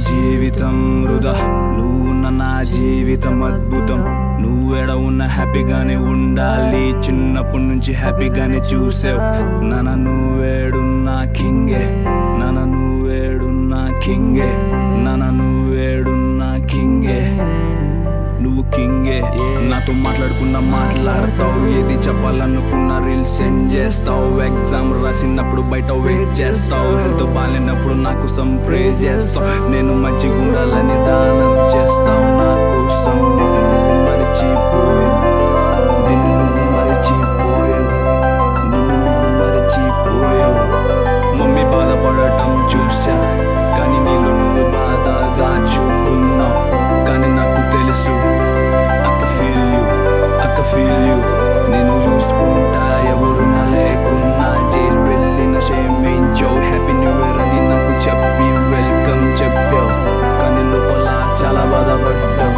జీవితం వృధా నువ్వున్న నా జీవితం అద్భుతం నువ్వెడ ఉన్న హ్యాపీగానే ఉండాలి చిన్నప్పటి నుంచి హ్యాపీగానే చూసావు నన్న నువ్వేడున్నా కింగే నన్న నువ్వేడున్నా కింగే నన్న నువ్వేడున్నా కింగే నువ్వు కింగే నాతో మాట్లాడుకున్న మాట్లాడతావు ఏది చెప్పాలనుకున్న రీల్స్ సెండ్ చేస్తావు ఎగ్జామ్ రాసినప్పుడు బయట వెయిట్ చేస్తావు హెల్త్ బాగాలేనప్పుడు నాకు సం ప్రే చేస్తావు నేను మంచిగా ఉండాలని దానం చేస్తావు నా కోసం నిన్ను నువ్వు మరిచిపోయావు నిన్ను నువ్వు మరిచిపోయావు నిన్ను నువ్వు మరిచిపోయావు మమ్మీ బాధపడటం చూసా కానీ నీళ్ళు నువ్వు బాధ దాచుకున్నావు కానీ నాకు తెలుసు అక్క ఫీల్ యూ అక్క ఫీల్ యూ నేను చూసుకుంటా ఎవరు నా లేకున్నా జైలు వెళ్ళిన క్షమించావు హ్యాపీ న్యూ ఇయర్ అని నాకు చెప్పి వెల్కమ్ చెప్పావు కానీ లోపల చాలా బాధపడ్డావు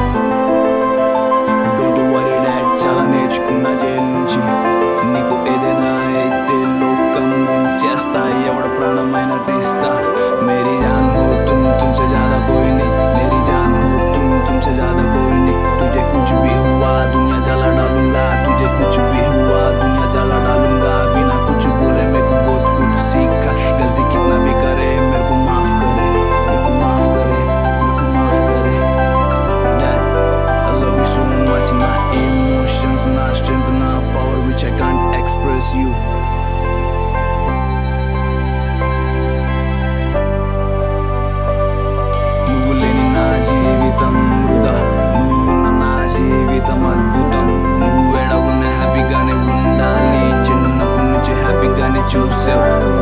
డోంట్ వరీ డాడ్ చాలా నేర్చుకున్నా జైలు నుంచి నీకు ఏదైనా అయితే లోకం చేస్తా ఎవడ ప్రాణమైన తీస్తా మేరీ జాన్ హో तुम तुमसे ज्यादा कोई नहीं मेरी जान हो तुम तुमसे ज्यादा कोई नहीं तुझे कुछ भी हुआ दुनिया जला डालूंगा तुझे कुछ भी हुआ दुनिया जला डालूंगा बिना कुछ बोले मेरे को बहुत कुछ सीखा गलती कितना भी करे मेरे को माफ करे मेरे को माफ करे मेरे को माफ करे Dad, I love you so much. Not emotions, not strength, not power, which I can't express you. నువ్వు లేని నా జీవితం వృధా నువ్వున్న నా జీవితం అద్భుతం నువ్వు ఎడ ఉన్న హ్యాపీగానే ఉండాలి చిన్నప్పటి నుంచి హ్యాపీగానే చూసావు